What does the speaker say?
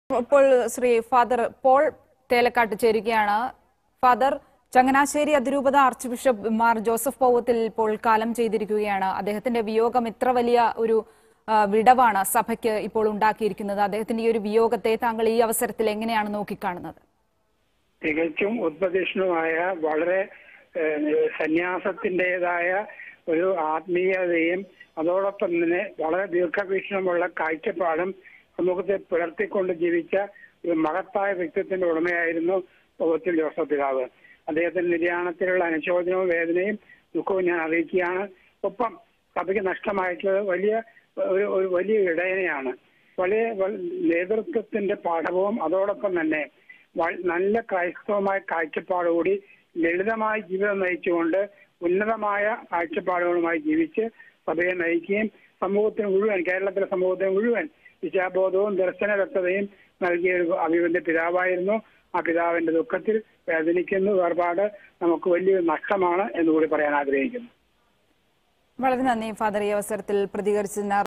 ഇപ്പോൾ Shri father Paul Thelakkat ചേരുകയാണ് father Changanassery അതിരൂപത ആർച്ച് ബിഷപ്പ് മാർ ജോസഫ് പൗവത്തിൽ ഇപ്പോൾ കാലം ചെയ്തിരിക്കുകയാണ് അദ്ദേഹത്തിന്റെ വിയോഗം ഇത്ര വലിയ ഒരു ആ, വിടവാണ് സഭയ്ക്ക് ഇപ്പോൾ ഉണ്ടാക്കിയിരിക്കുന്നത് അദ്ദേഹത്തിന്റെ ഈ ഒരു വിയോഗത്തെ താങ്കൾ ഈ അവസരത്തിൽ എങ്ങനെയാണ് നോക്കിക്കാണുന്നത് തികച്ചും ഉദ്ഭതിഷ്ണുമായ വളരെ ഏഹ്, സന്യാസത്തിൻ്റെതായ ഒരു ആത്മീയതയും അതോടൊപ്പം തന്നെ വളരെ ദീർഘവീക്ഷണമുള്ള കാഴ്ചപ്പാടും സമൂഹത്തെ പുലർത്തിക്കൊണ്ട് ജീവിച്ച ഒരു മഹത്തായ വ്യക്തിത്വത്തിന്റെ ഉടമയായിരുന്നു പൗവത്തിൽ ജോസഫ് പിതാവ് അദ്ദേഹത്തിന്റെ നിര്യാണത്തിലുള്ള അനുശോചനവും വേദനയും ദുഃഖവും ഞാൻ അറിയിക്കുകയാണ് ഒപ്പം സഭയ്ക്ക് നഷ്ടമായിട്ടുള്ളത് വലിയ ഒരു ഒരു വലിയ ഇടയനെയാണ് വലിയ വൽ- നേതൃത്വത്തിന്റെ പാഠവും അതോടൊപ്പം തന്നെ വ- നല്ല ക്രൈസ്തവമായ കാഴ്ചപ്പാടുകൂടി ലളിതമായ ജീവിതം നയിച്ചുകൊണ്ട് ഉന്നതമായ കാഴ്ചപ്പാടുകളുമായി ജീവിച്ച് സഭയെ നയിക്കുകയും സമൂഹത്തിന് മുഴുവൻ കേരളത്തിലെ സമൂഹത്തിന് മുഴുവൻ ദിശാബോധവും ദർശന വ്യക്തതയും നൽകിയ ഒരു അഭിവന്റെ പിതാവായിരുന്നു ആ പിതാവിന്റെ ദുഃഖത്തിൽ വേദനിക്കുന്നു വേർപാട് നമുക്ക് വലിയൊരു നഷ്ടമാണ് എന്നുകൂടി പറയാൻ ആഗ്രഹിക്കുന്നു വളരെ നന്ദി ഫാദർ ഈ അവസരത്തിൽ പ്രതികരിച്ചതിന്